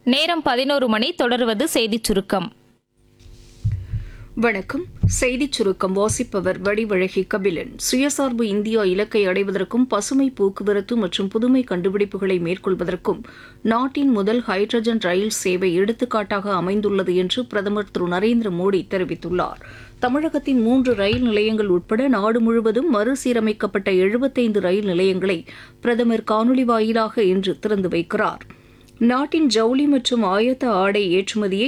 நேரம் பதினோரு மணி தொடர்வது செய்திச் சுருக்கம் வணக்கம் செய்திச் சுருக்கம் வாசிப்பவர் வடிவழகி கபிலன் சுயசார்பு இந்தியா இலக்கை அடைவதற்கும் பசுமை போக்குவரத்து மற்றும் புதுமை கண்டுபிடிப்புகளை மேற்கொள்வதற்கும் நாட்டின் முதல் ஹைட்ரஜன் ரயில் சேவை எடுத்துக்காட்டாக அமைந்துள்ளது என்று பிரதமர் திரு நரேந்திர மோடி தெரிவித்துள்ளார் தமிழகத்தின் மூன்று ரயில் நிலையங்கள் உட்பட நாடு முழுவதும் மறுசீரமைக்கப்பட்ட எழுபத்தைந்து ரயில் நிலையங்களை பிரதமர் காணொலி வாயிலாக இன்று திறந்து வைக்கிறார் நாட்டின் ஜவுளி மற்றும் ஆயத்த ஆடை ஏற்றுமதியை